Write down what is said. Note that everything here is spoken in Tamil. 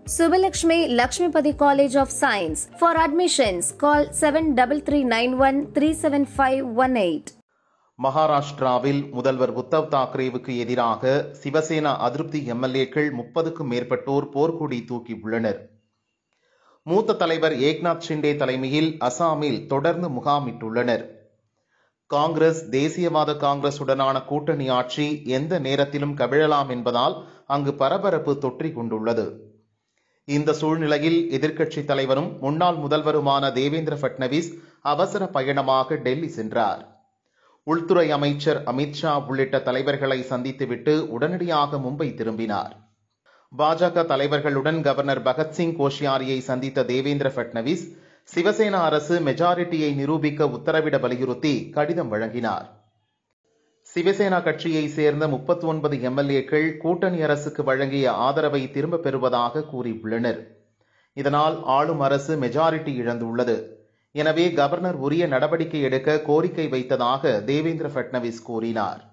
Subbalakshmi Lakshmipati College of Science. For admissions, call 7339137518. மகாராஷ்டிராவில் முதல்வர் உத்தவ் தாக்கரேவுக்கு எதிராக சிவசேனா அதிருப்தி எம்எல்ஏக்கள் முப்பதுக்கும் மேற்பட்டோர் போர்க்கொடி தூக்கியுள்ளனர் மூத்த தலைவர் ஏக்நாத் ஷிண்டே தலைமையில் அசாமில் தொடர்ந்து முகாமிட்டுள்ளனர் காங்கிரஸ் தேசியவாத காங்கிரசுடனான கூட்டணி ஆட்சி எந்த நேரத்திலும் கவிழலாம் என்பதால் அங்கு பரபரப்பு தொற்றிக் கொண்டுள்ளது இந்த சூழ்நிலையில் எதிர்க்கட்சித் தலைவரும் முன்னாள் முதல்வருமான தேவேந்திர பட்னவிஸ் அவசர பயணமாக டெல்லி சென்றார் உள்துறை அமைச்சர் அமித்ஷா உள்ளிட்ட தலைவர்களை சந்தித்துவிட்டு உடனடியாக மும்பை திரும்பினார் பாஜக தலைவர்களுடன் கவர்னர் பகத்சிங் கோஷியாரியை சந்தித்த தேவேந்திர பட்னவிஸ் சிவசேனா அரசு மெஜாரிட்டியை நிரூபிக்க உத்தரவிட வலியுறுத்தி கடிதம் வழங்கினார் சிவசேனா கட்சியை சேர்ந்த முப்பத்தி ஒன்பது எம்எல்ஏக்கள் கூட்டணி அரசுக்கு வழங்கிய ஆதரவை திரும்பப் பெறுவதாக கூறியுள்ளனர் இதனால் ஆளும் அரசு மெஜாரிட்டி இழந்துள்ளது எனவே கவர்னர் உரிய நடவடிக்கை எடுக்க கோரிக்கை வைத்ததாக தேவேந்திர பட்னவிஸ் கூறினார்